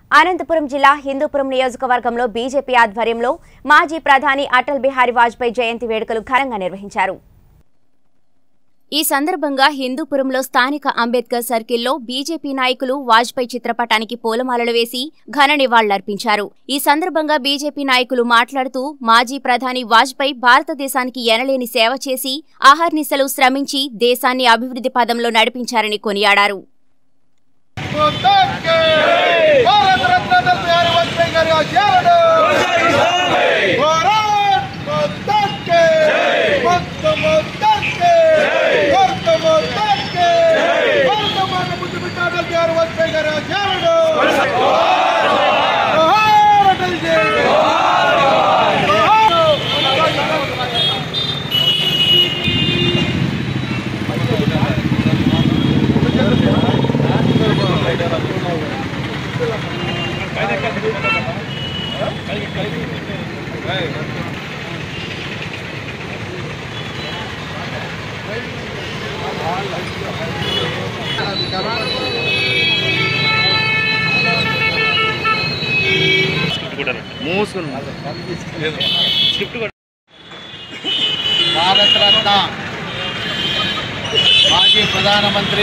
అనంతపురం జిల్లా హిందూపురం నియోజకవర్గంలో బీజేపీ ఆధ్వర్యంలో మాజీ ప్రధాని అటల్ బిహారీ వాజ్పేయి జయంతి వేడుకలు ఘనంగా నిర్వహించారు ఈ సందర్భంగా హిందూపురంలో స్థానిక అంబేద్కర్ సర్కిల్లో బీజేపీ నాయకులు వాజ్పేయి చిత్రపటానికి పూలమాలలు వేసి ఘన నివాళులర్పించారు ఈ సందర్భంగా బీజేపీ నాయకులు మాట్లాడుతూ మాజీ ప్రధాని వాజ్పేయి భారతదేశానికి ఎనలేని సేవ చేసి ఆహర్నిశలు శ్రమించి దేశాన్ని అభివృద్ధి పదంలో నడిపించారని కొనియాడారు మొత్తానికి భారత రత్న అటల్ బిహారీ వాజ్పేయి గారి ఆశయాలను భారత్ మొత్తానికి మొత్త మొత్తానికి భారత మొత్తానికి భారత మాత ముద్దు బిడ్డ అటల్ బిహారీ వాజ్పేయి గారి ఆశయాలను జోహార్ అటల్ జీ భారతరత్న మాజీ ప్రధానమంత్రి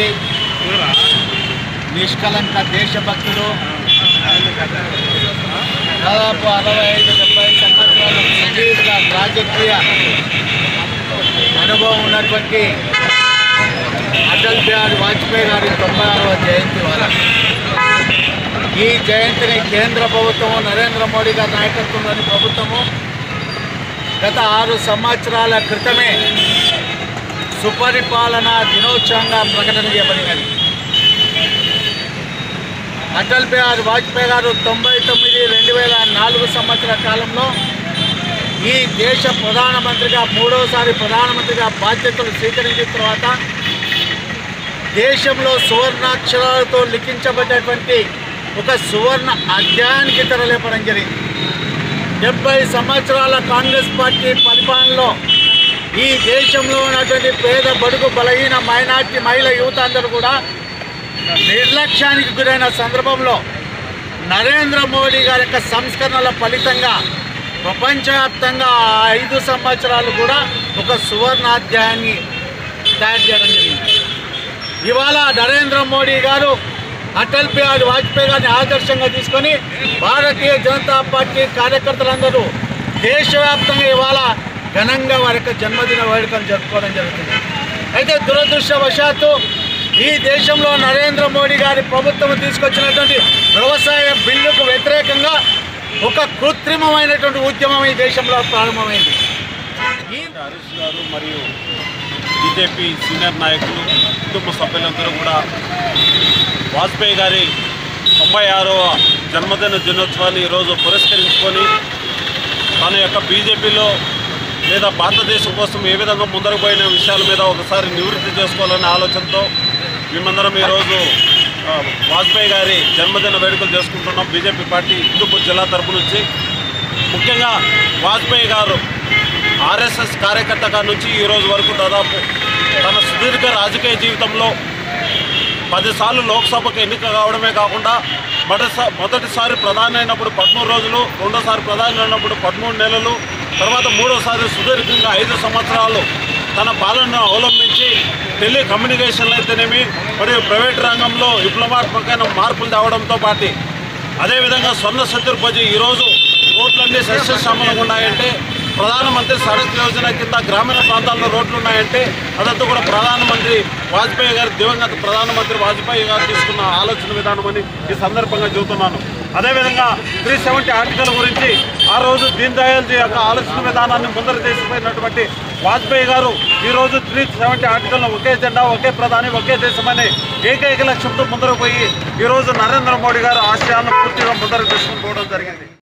నిష్కలంక దేశభక్తులు దాదాపు అరవై ఐదు డెబ్బై సంవత్సరాల సుదీర్ఘ రాజకీయ అనుభవం ఉన్నటువంటి అటల్ బిహారీ వాజ్పేయి గారి తొంభై ఆరవ జయంతి వాళ్ళ ఈ జయంతిని కేంద్ర ప్రభుత్వము నరేంద్ర మోడీ గారి నాయకత్వంలోని ప్రభుత్వము గత ఆరు సంవత్సరాల క్రితమే సుపరిపాలన దినోత్సవంగా ప్రకటన చేయబడినది అటల్ బిహారీ వాజ్పేయి గారు తొంభై తొమ్మిది రెండు వేల నాలుగు సంవత్సర కాలంలో ఈ దేశ ప్రధానమంత్రిగా మూడవసారి ప్రధానమంత్రిగా బాధ్యతలు స్వీకరించిన తర్వాత దేశంలో సువర్ణాక్షరాలతో లిఖించబడ్డటువంటి ఒక సువర్ణ అధ్యాయానికి తెరలేపడం జరిగింది డెబ్బై సంవత్సరాల కాంగ్రెస్ పార్టీ పరిపాలనలో ఈ దేశంలో ఉన్నటువంటి పేద బడుగు బలహీన మైనార్టీ మహిళ యువత అందరూ కూడా నిర్లక్ష్యానికి గురైన సందర్భంలో నరేంద్ర మోడీ గారి యొక్క సంస్కరణల ఫలితంగా ప్రపంచవ్యాప్తంగా ఆ ఐదు సంవత్సరాలు కూడా ఒక సువర్ణాధ్యాయాన్ని తయారు చేయడం జరిగింది ఇవాళ నరేంద్ర మోడీ గారు అటల్ బిహారీ వాజ్పేయి గారిని ఆదర్శంగా తీసుకొని భారతీయ జనతా పార్టీ కార్యకర్తలందరూ దేశవ్యాప్తంగా ఇవాళ ఘనంగా వారి యొక్క జన్మదిన వేడుకలు జరుపుకోవడం జరుగుతుంది అయితే దురదృష్టవశాత్తు ఈ దేశంలో నరేంద్ర మోడీ గారి ప్రభుత్వం తీసుకొచ్చినటువంటి వ్యవసాయ బిల్లుకు వ్యతిరేకంగా ఒక కృత్రిమమైనటువంటి ఉద్యమం ఈ దేశంలో ప్రారంభమైంది ఈ హరీష్ గారు మరియు బీజేపీ సీనియర్ నాయకులు కుటుంబ సభ్యులందరూ కూడా వాజ్పేయి గారి తొంభై ఆరవ జన్మదిన దినోత్సవాన్ని ఈరోజు పురస్కరించుకొని తన యొక్క బీజేపీలో లేదా భారతదేశం కోసం ఏ విధంగా ముందరకు పోయిన విషయాల మీద ఒకసారి నివృత్తి చేసుకోవాలనే ఆలోచనతో మేమందరం ఈరోజు ఆ, వాజ్పేయి గారి జన్మదిన వేడుకలు చేసుకుంటున్నాం బీజేపీ పార్టీ హిందూపూర్ జిల్లా తరపు నుంచి ముఖ్యంగా వాజ్పేయి గారు ఆర్ఎస్ఎస్ కార్యకర్తగా నుంచి ఈ రోజు వరకు దాదాపు తన సుదీర్ఘ రాజకీయ జీవితంలో పదిసార్లు లోక్సభకు ఎన్నిక కావడమే కాకుండా మొదటిసారి మొదటిసారి ప్రధాని అయినప్పుడు పదమూడు రోజులు రెండోసారి ప్రధాని అయినప్పుడు పదమూడు నెలలు తర్వాత మూడోసారి సుదీర్ఘంగా ఐదు సంవత్సరాలు తన పాలనను అవలంబించి టెలి కమ్యూనికేషన్లు అయితేనేమి మరియు ప్రైవేట్ రంగంలో విప్లవాత్మకమైన మార్పులు తేవడంతో పాటు అదేవిధంగా స్వర్ణ చతుర్భుజి ఈరోజు రోడ్లన్నీ సస్యశ్యామలంగా ఉన్నాయంటే ప్రధానమంత్రి సడక్ యోజన కింద గ్రామీణ ప్రాంతాల్లో రోడ్లు ఉన్నాయంటే అదంతా కూడా ప్రధానమంత్రి వాజ్పేయి గారు దివంగత ప్రధానమంత్రి వాజ్పేయి గారు తీసుకున్న ఆలోచన విధానం అని ఈ సందర్భంగా చెబుతున్నాను అదేవిధంగా త్రీ సెవెంటీ ఆర్టికల్ గురించి ఆ రోజు దీన్ దయాల్జీ యొక్క ఆలోచన విధానాన్ని ముందర తీసుకుపోయినటువంటి వాజ్పేయి గారు ఈ రోజు త్రీ సెవెంటీ ఆర్టికల్లో ఒకే జెండా ఒకే ప్రధాని ఒకే దేశం అనే ఏకైక లక్ష్యంతో ముందరకు పోయి ఈ రోజు నరేంద్ర మోడీ గారు ఆశయాలను పూర్తిగా ముందరకు తీసుకుని పోవడం జరిగింది